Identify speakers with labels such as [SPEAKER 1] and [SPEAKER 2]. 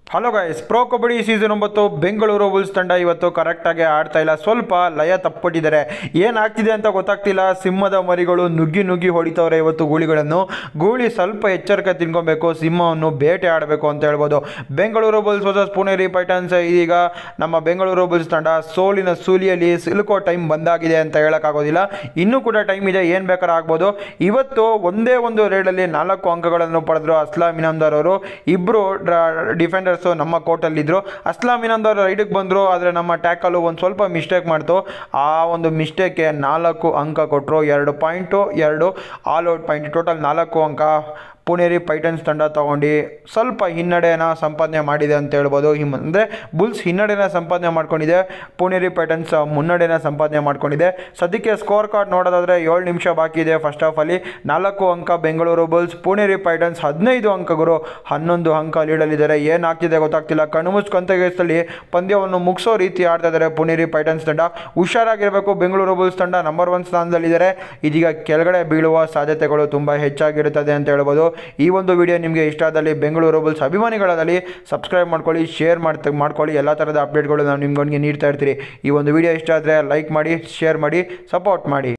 [SPEAKER 1] hello guys pro kabaddi season ಒಂಬತ್ತು Bengaluru Bulls ತಂಡ ಇವತ್ತು ಕರೆಕ್ಟಾಗಿ ಆಡ್ತಾ ಇಲ್ಲ ಸ್ವಲ್ಪ ಲಯ ತಪ್ಪಿಟ್ಟಿದ್ದಾರೆ ಏನಾಗ್ತಿದೆ ಅಂತ ಗೊತ್ತಾಗ್ತಿಲ್ಲ ಸಿಂಹದ ಮರಿಗಳು ನುಗ್ಗಿ ನುಗ್ಗಿ ಹೊಡಿತವ್ರೆ ಇವತ್ತು ಗೂಳಿಗಳನ್ನು ಗೂಳಿ ಸ್ವಲ್ಪ ಎಚ್ಚರಿಕೆ ತಿನ್ಕೊಬೇಕು ಸಿಂಹವನ್ನು ಬೇಟೆ ಆಡಬೇಕು ಅಂತ ಹೇಳ್ಬೋದು ಬೆಂಗಳೂರು ಬುಲ್ಸ್ ವರ್ಸಸ್ ಪುಣೇರಿ ಪೈಟನ್ಸ್ ಇದೀಗ ನಮ್ಮ ಬೆಂಗಳೂರು ಬುಲ್ಸ್ ತಂಡ ಸೋಲಿನ ಸೂಲಿಯಲ್ಲಿ ಸಿಲುಕೋ ಟೈಮ್ ಬಂದಾಗಿದೆ ಅಂತ ಹೇಳೋಕ್ಕಾಗೋದಿಲ್ಲ ಇನ್ನೂ ಕೂಡ ಟೈಮ್ ಇದೆ ಏನು ಬೇಕಾದ್ರೂ ಆಗ್ಬೋದು ಇವತ್ತು ಒಂದೇ ಒಂದು ರೇಡಲ್ಲಿ ನಾಲ್ಕು ಅಂಕಗಳನ್ನು ಪಡೆದ್ರು ಅಸ್ಲಾಂ ಇನಾಮ್ದಾರ್ ಅವರು ಇಬ್ಬರು ಡಿಫೆಂಡರ್ಸು ನಮ್ಮ ಕೋರ್ಟಲ್ಲಿದ್ದರು ಅಸ್ಲಾಂ ಇನಾಮ್ದಾರ್ ರೈಡಿಗೆ ಬಂದರು ಆದರೆ ನಮ್ಮ ಟ್ಯಾಕಲು ಒಂದು ಸ್ವಲ್ಪ ಮಿಸ್ಟೇಕ್ ಮಾಡ್ತು ಆ ಒಂದು ಮಿಸ್ಟೇಕ್ಗೆ ನಾಲ್ಕು ಅಂಕ ಕೊಟ್ಟರು ಎರಡು ಪಾಯಿಂಟು ಎರಡು ಆಲ್ ಔಟ್ ಪಾಯಿಂಟ್ ಟೋಟಲ್ ನಾಲ್ಕು ಅಂಕ ಪುಣೇರಿ ಪೈಟನ್ಸ್ ತಂಡ ತಗೊಂಡು ಸ್ವಲ್ಪ ಹಿನ್ನಡೆನ ಸಂಪಾದನೆ ಮಾಡಿದೆ ಅಂತ ಹೇಳ್ಬೋದು ಹಿಮ್ ಅಂದರೆ ಬುಲ್ಸ್ ಹಿನ್ನಡೆನ ಸಂಪಾದನೆ ಮಾಡ್ಕೊಂಡಿದೆ ಪುಣೇರಿ ಪೈಟನ್ಸ್ ಮುನ್ನಡೆನ ಸಂಪಾದನೆ ಮಾಡ್ಕೊಂಡಿದೆ ಸದ್ಯಕ್ಕೆ ಸ್ಕೋರ್ ಕಾರ್ಡ್ ನೋಡೋದಾದರೆ ಏಳು ನಿಮಿಷ ಬಾಕಿ ಇದೆ ಫಸ್ಟ್ ಹಾಫಲ್ಲಿ ನಾಲ್ಕು ಅಂಕ ಬೆಂಗಳೂರು ಬುಲ್ಸ್ ಪುಣೇರಿ ಪೈಟನ್ಸ್ ಹದಿನೈದು ಅಂಕಗಳು ಹನ್ನೊಂದು ಅಂಕ ಲೀಡಲ್ಲಿದ್ದಾರೆ ಏನಾಗ್ತಿದೆ ಗೊತ್ತಾಗ್ತಿಲ್ಲ ಕಣ್ಣು ಮುಚ್ಕೊಂತಗೇಸಲ್ಲಿ ಪಂದ್ಯವನ್ನು ಮುಗಿಸೋ ರೀತಿ ಆಡ್ತಾ ಇದ್ದಾರೆ ಪುಣೇರಿ ಪೈಟನ್ಸ್ ತಂಡ ಹುಷಾರಾಗಿರಬೇಕು ಬೆಂಗಳೂರು ಬುಲ್ಸ್ ತಂಡ ನಂಬರ್ ಒನ್ ಸ್ಥಾನದಲ್ಲಿದ್ದಾರೆ ಇದೀಗ ಕೆಳಗಡೆ ಬೀಳುವ ಸಾಧ್ಯತೆಗಳು ತುಂಬ ಹೆಚ್ಚಾಗಿರುತ್ತದೆ ಅಂತ ಹೇಳ್ಬೋದು ಈ ಒಂದು ವಿಡಿಯೋ ನಿಮಗೆ ಇಷ್ಟ ಆದಲ್ಲಿ ಬೆಂಗಳೂರು ಬುಲ್ಸ್ ಅಭಿಮಾನಿಗಳಾದಲ್ಲಿ ಸಬ್ಸ್ಕ್ರೈಬ್ ಮಾಡ್ಕೊಳ್ಳಿ ಶೇರ್ ಮಾಡ್ತಾ ಮಾಡ್ಕೊಳ್ಳಿ ಎಲ್ಲ ಥರದ ಅಪ್ಡೇಟ್ಗಳು ನಾವು ನಿಮ್ಗೊಂದಿಗೆ ನೀಡ್ತಾ ಇರ್ತೀರಿ ಈ ಒಂದು ವಿಡಿಯೋ ಇಷ್ಟ ಆದರೆ ಲೈಕ್ ಮಾಡಿ ಶೇರ್ ಮಾಡಿ ಸಪೋರ್ಟ್ ಮಾಡಿ